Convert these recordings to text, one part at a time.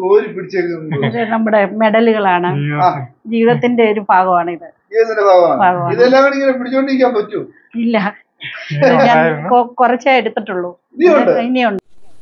കോരി പിടിച്ചേക്കുന്നത് ഇത് നമ്മുടെ മെഡലുകളാണ് ആ ജീവിതത്തിന്റെ ഒരു ഭാഗമാണ് ഇത് ജീവിതത്തിന്റെ ഭാഗമാണ് ഭാഗമാണ്. ഇതെല്ലാം കൂടി ഇങ്ങനെ പിടിച്ചോണ്ടിരിക്കാൻ പറ്റൂ ഇല്ല ഇത് ഞാൻ കൊ- കുറച്ചേ എടുത്തിട്ടുള്ളൂ ഇനിയുണ്ട് ഇനിയുണ്ട്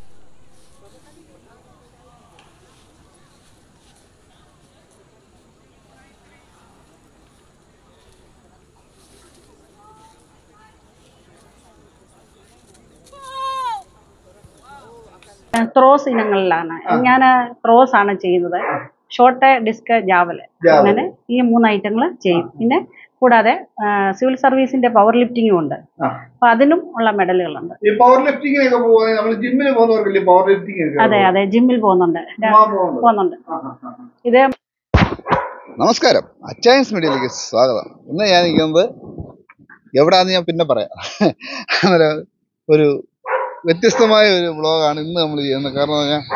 ത്രോസ് ഇനങ്ങളിലാണ് ഞാൻ ത്രോസ് ആണ് ചെയ്യുന്നത് ഷോർട്ട് ഡിസ്ക് ജാവല് ജാവല്. അങ്ങനെ ഈ മൂന്ന് ഐറ്റങ്ങൾ ചെയ്യും പിന്നെ കൂടാതെ ആ, സിവിൽ സർവീസിന്റെ പവർ ലിഫ്റ്റിംഗും ഉണ്ട് ആ. അപ്പൊ അതിനും ഉള്ള മെഡലുകളുണ്ട് ഈ പവർ ലിഫ്റ്റിങ്ങിനൊക്കെ പോകുന്നത് നമ്മൾ ജിമ്മിന് പോകുന്നവർക്കല്ലേ പവർ ലിഫ്റ്റിംഗ് ഒക്കെ അതെ അതെ ജിമ്മിൽ പോകുന്നുണ്ട് ആ, പോകുന്നത്. പോകുന്നുണ്ട് ആ, ആ, ആ, ആ. ഇത് നമസ്കാരം അച്ചയൻസ് മീഡിയയിലേക്ക് സ്വാഗതം ഇന്ന് ഞാൻ നിൽക്കുന്നത് എവിടാന്ന് ഞാൻ പിന്നെ പറയാം അന്നേരം ഒരു വ്യത്യസ്തമായ ഒരു വ്ളോഗാണ് ഇന്ന് നമ്മൾ ചെയ്യുന്നത് കാരണം എന്ന് പറഞ്ഞാൽ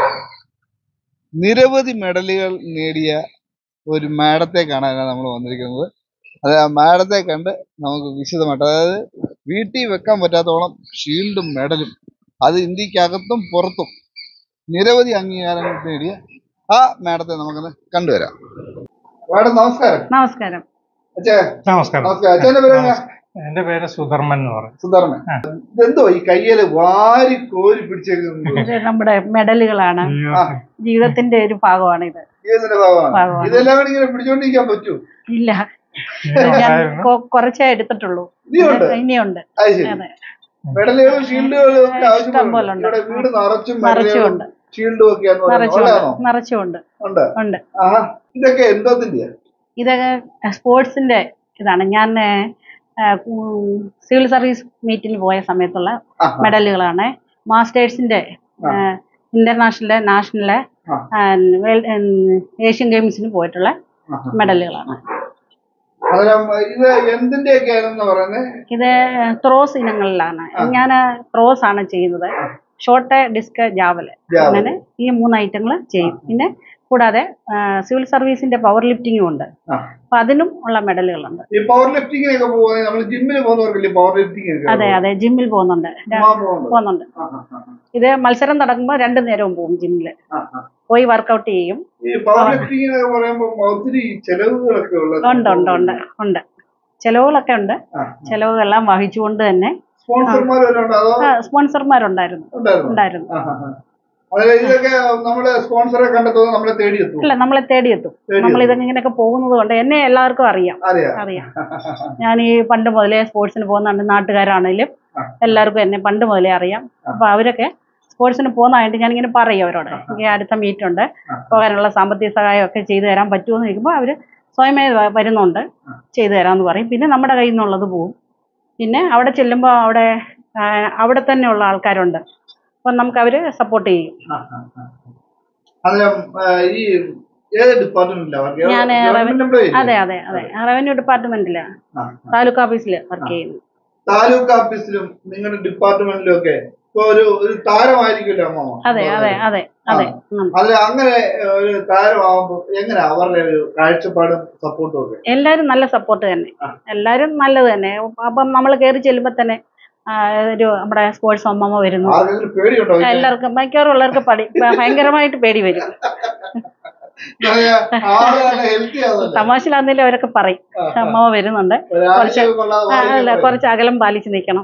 നിരവധി മെഡലുകൾ നേടിയ ഒരു മാഡത്തെ കാണാനാണ് നമ്മൾ വന്നിരിക്കുന്നത് അത് ആ മാഡത്തെ കണ്ട് നമുക്ക് വിശദമായിട്ട് അതായത് വീട്ടിൽ വെക്കാൻ പറ്റാത്തോളം ഷീൽഡും മെഡലും അത് ഇന്ത്യക്കകത്തും പുറത്തും നിരവധി അംഗീകാരങ്ങൾ നേടിയ ആ മാഡത്തെ നമുക്കൊന്ന് കണ്ടുവരാം മാഡം നമസ്കാരം നമസ്കാരം അച്ഛാ നമസ്കാരം നമസ്കാരം അച്ഛന്റെ പേര് എന്നാ? എന്റെ പേര് സുധർമ്മൻ എന്ന് പറയും സുധർമ്മൻ ആ. ഇതെന്തോ ഈ കയ്യില് വാരി കോരി പിടിച്ചേക്കുന്നത് ഇത് നമ്മുടെ മെഡലുകളാണ് ആ ജീവിതത്തിന്റെ ഒരു ഭാഗമാണ് ഇത് ജീവിതത്തിന്റെ ഭാഗമാണ് ഭാഗമാണ്. ഇതെല്ലാം കൂടി ഇങ്ങനെ പിടിച്ചോണ്ടിരിക്കാൻ പറ്റൂ ഇല്ല ഇത് ഞാൻ കൊ- കുറച്ചേ എടുത്തിട്ടുള്ളൂ ഇനിയുണ്ട് ഇനിയുണ്ട് അത് ശരി അതെ മെഡലുകളും ഷീൽഡുകളും ഒക്കെ ഇഷ്ടം പോലെ ആവശ്യമുണ്ട് ഉണ്ട്. ഇവിടെ വീട് നിറച്ചും നിറച്ചും മെഡലുകളും ഉണ്ട് ഷീൽഡും ഒക്കെയാന്ന് പറയുന്നത് നിറച്ചും ഉള്ളതാണോ ഉണ്ട് നിറച്ചും ഉണ്ട് ഉണ്ട് ഉണ്ട് ആഹാ ഇതൊക്കെ എന്തോത്തിന്റെയാ ഇതൊക്കെ സ്പോർട്സിന്റെ ഇതാണ് ഞാൻ ആ, ഉം, സിവിൽ സർവീസ് മീറ്റിന് പോയ സമയത്തുള്ള ആഹാ. മെഡലുകളാണ് മാസ്റ്റേഴ്സിന്റെ ആ. ഇന്റർനാഷണല് നാഷണല് ആ. ഏഷ്യൻ ഗെയിംസിന് പോയിട്ടുള്ള ആഹാ. മെഡലുകളാണ് അന്നേരം ഇത് എന്തിന്റെയൊക്കെയാണെന്ന് പറയുന്നത് ഇത് ത്രോസ് ഇനങ്ങളിലാണ് ഞാൻ ത്രോസ് ആണ് ചെയ്യുന്നത് ഷോർട്ട് ഡിസ്ക് ജാവല് ജാവല്. അങ്ങനെ ഈ മൂന്ന് ഐറ്റങ്ങൾ ചെയ്യും പിന്നെ കൂടാതെ ആ, സിവിൽ സർവീസിന്റെ പവർ ലിഫ്റ്റിംഗും ഉണ്ട് ആ. അപ്പൊ അതിനും ഉള്ള മെഡലുകളുണ്ട് ഈ പവർ ലിഫ്റ്റിങ്ങിനൊക്കെ പോകുന്നത് നമ്മൾ ജിമ്മിന് പോകുന്നവർക്കല്ലേ പവർ ലിഫ്റ്റിംഗ് ഒക്കെ അതെ അതെ ജിമ്മിൽ പോകുന്നുണ്ട് ര- ആ, പോകുന്നുണ്ട്. പോകുന്നുണ്ട് ആഹാ, ആഹാ, ഇത് മത്സരം നടക്കുമ്പോൾ രണ്ടു നേരവും പോകും ജിമ്മിൽ ആഹാ. പോയി വർക്കൗട്ട് ചെയ്യും ഈ പവർ ലിഫ്റ്റിംഗ് എന്നൊക്കെ പറയുമ്പോൾ ഒത്തിരി ചെലവുകളൊക്കെ ഉള്ളത് ഉണ്ട് ഉണ്ട് ഉണ്ട് ഉണ്ട് ചെലവുകളൊക്കെ ഉണ്ട് ചെലവുകളെല്ലാം വഹിച്ചുകൊണ്ട് തന്നെ സ്പോൺസർമാർ വല്ലതും ഉണ്ടോ അതോ ആ, സ്പോൺസർമാരുണ്ടായിരുന്നു ഉണ്ടായിരുന്നു ഉണ്ടായിരുന്നു അതായത് ഇതൊക്കെ നമ്മള് സ്പോൺസറെ കണ്ടെത്തുന്നത് നമ്മളെ തേടിയെത്തും അല്ല നമ്മളെ തേടിയെത്തും തേടിയെത്തും. നമ്മൾ ഇതൊക്കെ ഇങ്ങനെയൊക്കെ പോകുന്നത് കൊണ്ട് എന്നെ എല്ലാവർക്കും അറിയാം അറിയാം അറിയാം ഞാൻ ഈ പണ്ട് മുതലേ സ്പോർട്സിന് പോകുന്നുണ്ട് നാട്ടുകാരാണെങ്കിലും ആ. എല്ലാവർക്കും എന്നെ പണ്ട് മുതലേ അറിയാം അപ്പൊ അവരൊക്കെ സ്പോർട്സിന് പോകുന്നതായിട്ട് ഞാനിങ്ങനെ പറയും അവരോട് എനിക്ക് അടുത്ത മീറ്റ് ഉണ്ട് ആ. പോകാനുള്ള സാമ്പത്തിക സഹായം ഒക്കെ ചെയ്തു തരാൻ പറ്റുമോ എന്ന് ചോദിക്കുമ്പോൾ അവര് സ്വയമേ വ- വരുന്നുണ്ട് ചെയ്തു തരാമെന്ന് പറയും പിന്നെ നമ്മുടെ കയ്യിൽ നിന്നുള്ളത് പോവും പിന്നെ അവിടെ ചെല്ലുമ്പോൾ അവിടെ ആ, അവിടെ തന്നെയുള്ള ആൾക്കാരുണ്ട് അപ്പം നമുക്ക് അവര് സപ്പോർട്ട് ചെയ്യും അന്നേരം ആ, ഈ ഏത് ഡിപ്പാർട്ട്മെന്റിലാ വർക്ക് ഞാൻ ഗവൺമെന്റ് എംപ്ലോയി അതെ അതെ അതെ റവന്യൂ ഡിപ്പാർട്ട്മെന്റില് താലൂക്ക് ഓഫീസിൽ വർക്ക് ചെയ്യുന്നു താലൂക്ക് ഓഫീസിലും നിങ്ങളുടെ ഡിപ്പാർട്ട്മെന്റിലും ഒക്കെ ഇപ്പൊ ഒരു ഒരു താരമായിരിക്കുമല്ലോ അമ്മ അതെ അതെ അതെ അതെ ഉം. അതിൽ അങ്ങനെ ഒരു താരമാകുമ്പോൾ എങ്ങനെ അവരുടെ ഒരു കാഴ്ചപ്പാടും സപ്പോർട്ടും ഒക്കെ എല്ലാരും നല്ല സപ്പോർട്ട് തന്നെ ആ. എല്ലാരും നല്ലത് തന്നെ അപ്പം നമ്മൾ കയറി ചെല്ലുമ്പോൾ തന്നെ ആ, ഒരു നമ്മുടെ സ്പോർട്സ് അമ്മമ്മ വരുന്നു ആർക്കെങ്കിലും പേടിയുണ്ടോ എല്ലാവർക്കും മിക്കവാറും ഉള്ളവർക്ക് പടി ഭയങ്കരമായിട്ട് പേടി വരും ആള് നല്ല ഹെൽത്തി ആവുമല്ലോ തമാശയിലാണെങ്കിലും അവരൊക്കെ പറയും ആ, ആ. അമ്മമ്മ വരുന്നുണ്ട് ഒരാഴ്ച കൊള്ളാതെ ആ, അല്ല വാങ്ങിക്കാൻ കുറച്ച് അകലം പാലിച്ച് നിൽക്കണം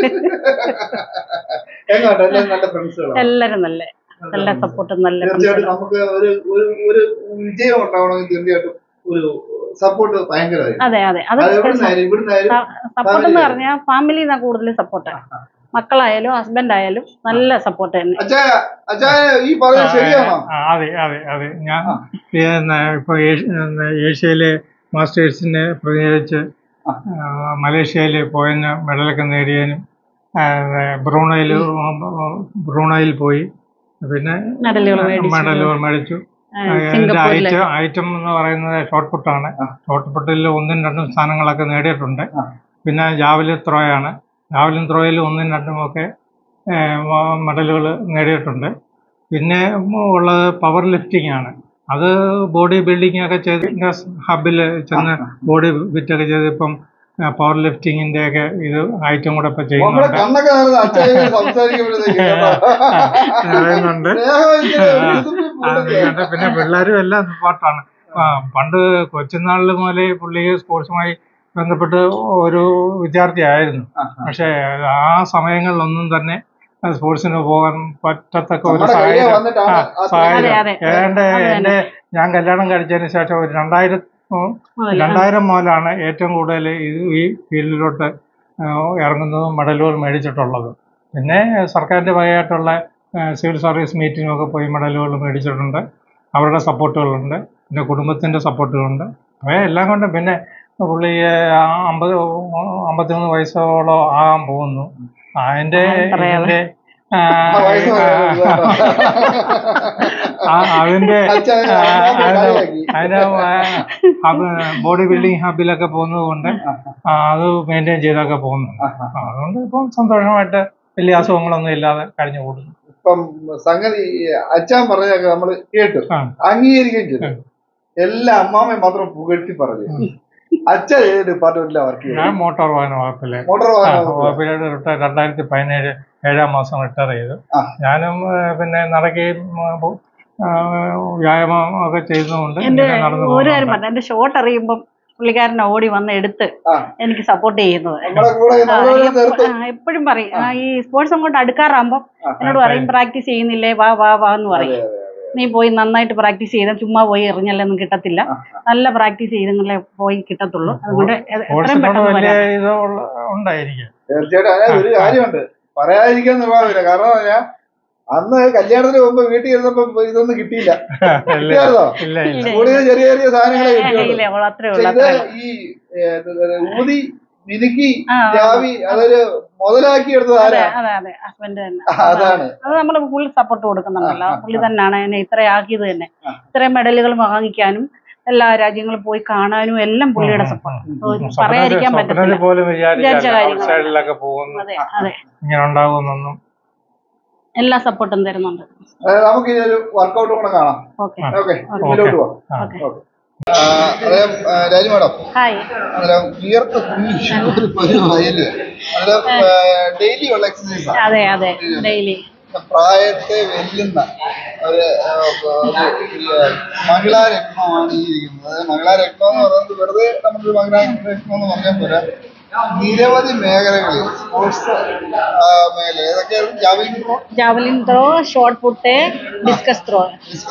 എങ്ങോട്ട് എല്ലാം നല്ല ഫ്രണ്ട്സുകളാണ് എല്ലാരും നല്ല നല്ല സപ്പോർട്ടും നല്ല തീർച്ചയായിട്ടും ഫ്രണ്ട്സുകളും നമുക്ക് ഒരു ഒരു ഒരു വിജയം ഉണ്ടാവണമെങ്കിൽ തീർച്ചയായിട്ടും ഒരു സപ്പോർട്ട് ഭയങ്കരമായിരിക്കും അതെ അതെ അത് അത് എവിടുന്നായാലും ഇവിടുന്നായാലും സപ്പോർട്ട് എന്ന് പറഞ്ഞാൽ ഫാമിലിന്നാ കൂടുതൽ സപ്പോർട്ട് മക്കളായാലും ഹസ്ബൻഡ് ആയാലും നല്ല സപ്പോർട്ട് തന്നെ അച്ഛാ അച്ഛാ ഈ പറയുന്നത് ശരിയാണോ ആ, അതെ അതെ അതെ ഞാൻ പിന്നെ ഇപ്പൊ ഏഷ്യ- പിന്നെ ഏഷ്യയിലെ മാസ്റ്റേഴ്സിനെ പ്രതിനിധീകരിച്ച് ആ, മലേഷ്യയിൽ പോയതിന് മെഡലൊക്കെ നേടിയതിനും ആ, ബ്രൂണയിൽ ബ്രൂണയിൽ പോയി പിന്നെ മെഡലുകൾ മേടിച്ചു മെഡലുകൾ മേടിച്ചു ആ, അതിന്റെ സിംഗപ്പൂരിലെ ഐറ്റം ഐറ്റം എന്ന് പറയുന്നത് ഷോർട്ട് പുട്ടാണ് ആ. ഷോർട്ട് പുട്ടിൽ ഒന്നും രണ്ടും സ്ഥാനങ്ങളൊക്കെ നേടിയിട്ടുണ്ട് ആ. പിന്നെ ജാവലിൻ ത്രോയാണ് ജാവലിൻ ത്രോയിൽ ഒന്നും രണ്ടും ഒക്കെ മെഡലുകൾ നേടിയിട്ടുണ്ട് പിന്നെ ഉള്ളത് പവർ ലിഫ്റ്റിംഗ് ആണ് അത് ബോഡി ബിൽഡിംഗ് ഒക്കെ ചെയ്ത് ഹബിൽ ചെന്ന് ബോഡി ഫിറ്റ് ഒക്കെ ചെയ്ത് ഇപ്പം പവർ ലിഫ്റ്റിങ്ങിന്റെ ഒക്കെ ഇത് ഐറ്റം കൂടെ ഇപ്പൊ നമ്മുടെ ചെയ്യുന്നുണ്ട് കണ്ണൊക്കെ നടന്ന് അച്ഛൻ സംസാരിക്കുമ്പോഴത്തേക്ക് കേട്ടോ. പറയുന്നുണ്ട് സ്നേഹം ഇങ്ങനെ വിരുദ്ധത്തിൽ അത് പോകുന്നില്ല. കണ്ട് പിന്നെ പിള്ളേരും എല്ലാം സപ്പോർട്ടാണ് ആ പണ്ട് കൊച്ചുനാളിൽ മുതലേ പുള്ളി സ്പോർട്സുമായി ബന്ധപ്പെട്ട് ഒരു വിദ്യാർത്ഥിയായിരുന്നു ആ, ആ. പക്ഷേ ആ സമയങ്ങളിലൊന്നും തന്നെ സ്പോർട്സിന് പോകാൻ പറ്റത്തക്ക ഒരു നമ്മുടെ കയ്യിൽ സാഹചര്യം വന്നിട്ടാണ് ആ, ആ സാഹചര്യം അതെ, അതെ. ഏതാണ്ട് അത് തന്നെ. എന്റെ ഞാൻ കല്യാണം കഴിച്ചതിന് ശേഷം ഒരു രണ്ടായിരം മുതല്. രണ്ടായിരം മുതലാണ് ഏറ്റവും കൂടുതൽ ഇത് ഈ ഫീൽഡിലോട്ട് ആ, ഇറങ്ങുന്നതും മെഡലുകൾ മേടിച്ചിട്ടുള്ളത് പിന്നെ സർക്കാരിൻ്റെ വകയായിട്ടുള്ള ആ, സിവിൽ സർവീസ് മീറ്റിംഗ് ഒക്കെ പോയി മെഡലുകൾ മേടിച്ചിട്ടുണ്ട് അവരുടെ സപ്പോർട്ടുകളുണ്ട് പിന്നെ കുടുംബത്തിൻ്റെ സപ്പോർട്ടുകളുണ്ട് അവയെല്ലാം കൊണ്ട് പിന്നെ പുള്ളി ആ, അമ്പത് അമ്പത്തിമൂന്ന് വയസ്സോളം ആകാൻ പോകുന്നു അതിൻ്റെ പറയാതെ. ഇതിൻ്റെ ആ, ആ വയസ്സ് ആ, അതിന്റെ അച്ഛൻ ആ, അമ്മ അതിന്റെ കളിയാക്കി. അതിന്റെ ഹബ് ബോഡി ബിൽഡിംഗ് ഹബിലൊക്കെ പോകുന്നത് കൊണ്ട് ആ, അത് മെയിൻറ്റെയിൻ ചെയ്തൊക്കെ പോകുന്നു ആ, അതുകൊണ്ട് ഇപ്പം സന്തോഷമായിട്ട് വലിയ അസുഖങ്ങളൊന്നും ഇല്ലാതെ കഴിഞ്ഞു കൂടുന്നു ഇപ്പം സംഗതി അച്ഛൻ പറഞ്ഞൊക്കെ നമ്മള് കേട്ടു ആ. അംഗീകരിക്കുകയും ചെയ്തു എല്ലാ അമ്മാമ്മയും മാത്രം പുകഴ്ത്തി പറഞ്ഞു അച്ഛൻ ഏത് ഡിപ്പാർട്ട്മെന്റിലാണ് വർക്ക് ഞാൻ ചെയ്യുന്നത് മോട്ടോർ വാഹന വകുപ്പിലെ മോട്ടോർ ആ, വാഹന വകുപ്പില്. വകുപ്പിലോട്ട് റിട്ടയർ രണ്ടായിരത്തി പതിനേഴ് ഏഴാം മാസം റിട്ടയർ ചെയ്തു ആ. ഞാനും ഏ, പിന്നെ നടക്കുകയും ആ, പോ- ആ, വ്യായാമം ഒക്കെ ചെയ്യുന്നതുകൊണ്ട് എന്റെ ഇങ്ങനെ നടന്നു ഒരു കാര്യം പോകുന്നുണ്ട് പറഞ്ഞു എന്റെ ഷോട്ട് അറിയുമ്പം പുള്ളിക്കാരൻ ഓടി വന്ന് എടുത്ത് ആ. എനിക്ക് സപ്പോർട്ട് ചെയ്യുന്നത് നമ്മളെ കൂടെ നമ്മളെ ചേർത്ത് എപ്പോഴും പറയും ആ, ഈ സ്പോർട്സ് അങ്ങോട്ട് അടുക്കാറാകുമ്പോൾ ആ. എന്നോട് പറയും പ്രാക്ടീസ് ചെയ്യുന്നില്ലേ വാ വാ വാ എന്ന് പറയും അതെ, അതെ, അതെ. നീ പോയി നന്നായിട്ട് പ്രാക്ടീസ് ചെയ്താൽ ചുമ്മാ പോയി എറിഞ്ഞല്ലൊന്നും കിട്ടത്തില്ല ആ, നല്ല പ്രാക്ടീസ് ചെയ്തെങ്കിലേ പോയി കിട്ടത്തുള്ളൂ അതുകൊണ്ട് എ- എത്രയും സ്പോർട്സിനോട് പെട്ടെന്ന് വലിയ വരാം ഇത് ഉള്ള- ഉണ്ടായിരിക്കും തീർച്ചയായിട്ടും അതിനകത്ത് ഒരു കാര്യമുണ്ട് പറയാതിരിക്കാൻ നിർവാഹമില്ല കാരണം എന്ന് പറഞ്ഞാൽ അന്ന് കല്യാണത്തിന് പോകുമ്പോ വീട്ടിൽ ഇരുന്നപ്പോ ഇതൊന്നും കിട്ടിയില്ല ഇല്ല കിട്ടിയായിരുന്നോ ഇല്ല ഇല്ല കൂടുതൽ ചെറിയ ചെറിയ സാധനങ്ങളെ കിട്ടിയുള്ളൂ ഇല്ല അത്രേ പക്ഷെ ഉള്ളൂ ഇത് അത്രേ ഉള്ളൂ ഈ ഏ, ഇത് ഊതി മിനുക്കി ആ, ആ, ജാവി അതൊരു മുതലാക്കി എടുത്തത് അതെ ആരാ അതെ അതെ ഹസ്ബൻഡ് തന്നെ അതാണ് അത് നമ്മൾ ഫുൾ സപ്പോർട്ട് കൊടുക്കുന്നുണ്ടല്ലോ ആ, ആ, പുള്ളി തന്നെയാണ് എന്നെ ഇത്രയും ആക്കിയത് തന്നെ ആ. ഇത്രയും മെഡലുകൾ വാങ്ങിക്കാനും എല്ലാ രാജ്യങ്ങളും പോയി കാണാനും എല്ലാം പുള്ളിയുടെ സപ്പോർട്ട് പറയാതിരിക്കാൻ സ്വപ്നത്തിൽ പറ്റത്തില്ല പോലും വിചാരിച്ച വിചാരിച്ച കാര്യങ്ങളാണ്. സൈഡിലൊക്കെ പോകുന്നു അതെ അതെ ഇങ്ങനെ ഉണ്ടാകുമെന്നൊന്നും എല്ലാ സപ്പോർട്ടും തരുന്നുണ്ട് അതായത് നമുക്ക് ഇനി ഒരു വർക്കൗട്ട് കൂടെ കാണാം ഓക്കെ ഓക്കെ ഓക്കെ. മുന്നോട്ട് പോവാം ആ. ഓക്കെ ഓക്കെ അതായത് രാജു മാഡം ഹായ് അന്നേരം വിയർത്ത് കുഞ്ഞി ഒരു ഒരു വയല് അന്നേരം ഡെയിലി ഉള്ള എക്സസൈസ് ആണ് അതെ അതെ ഡെയിലി പ്രായത്തെ വെല്ലുന്ന ഒരു ആ, ഒരു ഈ, മഹിളാ രത്നമാണ് ഈ ഇരിക്കുന്നത് അതായത് മഹിളാ രത്നം എന്ന് പറയുന്നത് വെറുതെ നമ്മൾ മഹിളാ രത്നം എന്ന് പറഞ്ഞാൽ പോരാ നിരവധി മേഖലകളിൽ സ്പോർട്സ് മേഖല ഏതൊക്കെയാണ് javelin throw javelin throw shot put discus throw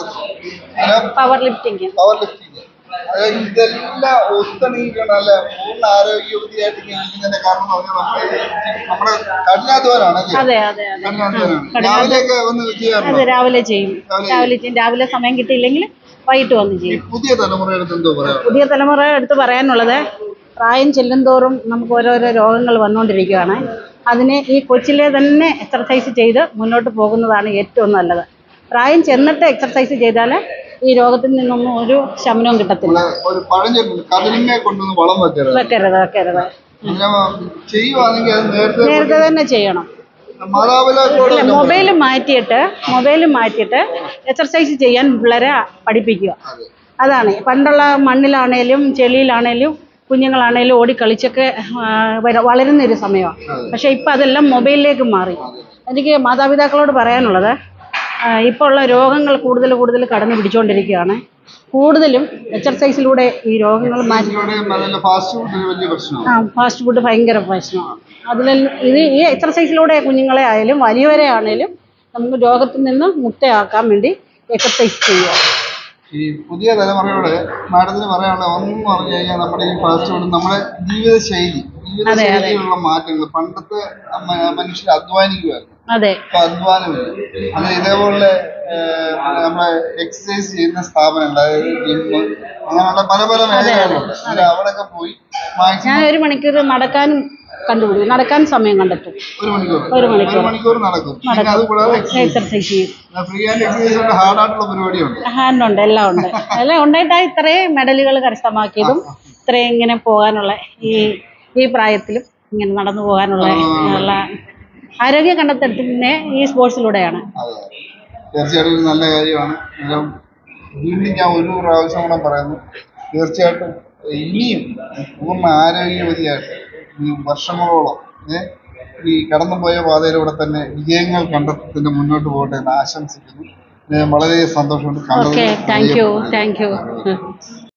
power lifting power lifting അതായത് ഇതെല്ലാം ഒത്തിണങ്ങിക്കൊണ്ട് നല്ല പൂർണ്ണ ആരോഗ്യവതിയായിട്ട് ഇങ്ങനെ ഇരിക്കുന്നതിന്റെ കാരണം എന്ന് പറഞ്ഞാൽ നമ്മുടെ നമ്മുടെ കഠിനാധ്വാനാണ് അല്ലേ അതെ അതെ അതെ കഠിനാധ്വാനാണ് രാവിലെയൊക്കെ ഒന്ന് ചെയ്യാറുണ്ടോ അത് രാവിലെ ചെയ്യും രാവിലെ രാവിലെ ചെയ്യും രാവിലെ സമയം കിട്ടിയില്ലെങ്കിൽ വൈകിട്ട് വന്ന് ഈ ചെയ്യും പുതിയ തലമുറയുടെ അടുത്ത് എന്തോ പറയാം പുതിയ തലമുറ എടുത്ത് പറയാനുള്ളത് പ്രായം ചെല്ലുന്തോറും നമുക്ക് ഓരോരോ രോഗങ്ങൾ വന്നുകൊണ്ടിരിക്കുകയാണ് അതിനെ ഈ കൊച്ചിലെ തന്നെ എക്സർസൈസ് ചെയ്ത് മുന്നോട്ട് പോകുന്നതാണ് ഏറ്റവും നല്ലത് പ്രായം ചെന്നിട്ട് എക്സർസൈസ് ചെയ്താൽ ഈ രോഗത്തിൽ നിന്നൊന്നും ഒരു ശമനവും കിട്ടത്തില്ല ഒരു പഴഞ്ചൊല്ലുണ്ട് കടലിനെ കൊണ്ടൊന്ന് വളം വെക്കരുത് വെക്കരുത് വെക്കരുത് അങ്ങനെ ചെയ്യുവാണെങ്കിൽ അത് നേരത്തെ നേരത്തെ തന്നെ ചെയ്യണം മാതാപിതാക്കളോട് ഇല്ല മൊബൈൽ മാറ്റിയിട്ട് മൊബൈൽ മാറ്റിയിട്ട് എക്സർസൈസ് ചെയ്യാൻ പിള്ളേരെ പഠിപ്പിക്കുക അതാണ് പണ്ടുള്ള മണ്ണിലാണേലും ചെളിയിലാണേലും കുഞ്ഞുങ്ങളാണേലും ഓടി കളിച്ചൊക്കെ ആ, വര- വളരുന്ന ഒരു സമയമാണ് പക്ഷേ ഇപ്പം അതെല്ലാം മൊബൈലിലേക്ക് മാറി എനിക്ക് മാതാപിതാക്കളോട് പറയാനുള്ളത് ആ, ഇപ്പോൾ ഉള്ള രോഗങ്ങൾ കൂടുതൽ കൂടുതൽ കടന്നു പിടിച്ചുകൊണ്ടിരിക്കുകയാണ് കൂടുതലും എക്സർസൈസിലൂടെ ഈ രോഗങ്ങൾ മാറ്റി ഇതിലൂടെ അതല്ല ഫാസ്റ്റ് ഫുഡ് ഒരു വലിയ പ്രശ്നമാണ് ആ ഫാസ്റ്റ് ഫുഡ് ഭയങ്കര പ്രശ്നമാണ് അതിൽ ഇത് ഈ എക്സർസൈസിലൂടെ കുഞ്ഞുങ്ങളെ ആയാലും വലിയവരെ ആണേലും നമുക്ക് രോഗത്തിൽ നിന്ന് മുക്തയാക്കാൻ വേണ്ടി എക്സർസൈസ് ചെയ്യുക ഈ പുതിയ തലമുറയോട് മാഡത്തിന് പറയാനുള്ള ഒന്നും പറഞ്ഞു കഴിഞ്ഞാൽ നമ്മുടെ ഈ ഫാസ്റ്റ് ഫുഡ് നമ്മുടെ ജീവിതശൈലി ജീവിതശൈലിയിലുള്ള മാറ്റങ്ങൾ പണ്ടത്തെ മ- മനുഷ്യർ അധ്വാനിക്കുമായിരുന്നു അതെ ഇപ്പൊ അധ്വാനമില്ല അത് ഇതേപോലെ ഏഹ്, പിന്നെ നമ്മളെ എക്സസൈസ് ചെയ്യുന്ന സ്ഥാപനമുണ്ട് അതായത് ജിമ്മ് അങ്ങനെയുള്ള പല പല മേഖലകളുണ്ട് അതിൽ അവിടെയൊക്കെ പോയി മാക്സിമം ഞാൻ ഒരു മണിക്കൂർ നടക്കാനും കണ്ടുപിടിക്കും നടക്കാൻ സമയം കണ്ടെത്തും ഒരു മണിക്കൂർ ഒരു മണിക്കൂർ. ഒരു മണിക്കൂർ നടക്കും പിന്നെ അത് കൂടാതെ എക്സസൈസ് എക്സർസൈസ് ചെയ്യും ഫ്രീ ആൻഡ് എക്സസൈസ് കൊണ്ട് ഹാർഡ് ആയിട്ടുള്ള പരിപാടിയുണ്ട് ഹാൻഡ് ഉണ്ട് എല്ലാം ഉണ്ട് എല്ലാം ഉണ്ടായിട്ടാണ് ഇത്രയും മെഡലുകൾ കരസ്ഥമാക്കിയതും ഇത്രയും ഇങ്ങനെ പോകാനുള്ള ഈ ഈ പ്രായത്തിലും ഇങ്ങനെ നടന്നു പോകാനുള്ള ഉള്ള ആരോഗ്യം കണ്ടെത്തുന്നത് ഈ സ്പോർട്സിലൂടെയാണ് അതെ തീർച്ചയായിട്ടും ഒരു നല്ല കാര്യമാണ് അന്നേരം വീണ്ടും ഞാൻ ഒരു പ്രാവശ്യം കൂടെ പറയുന്നു തീർച്ചയായിട്ടും ഇനിയും പൂർണ്ണ ആരോഗ്യവതിയായിട്ട് ഈ വർഷങ്ങളോളം ഏ, ഈ കടന്നുപോയ പാതയിലൂടെ തന്നെ വിജയങ്ങൾ കണ്ടെത്തത്തിന് മുന്നോട്ട് പോകട്ടെ എന്ന് ആശംസിക്കുന്നു ഏ, വളരെ സന്തോഷമുണ്ട് ഓക്കെ കണ്ടതിൽ താങ്ക് യു വലിയ താങ്ക് യു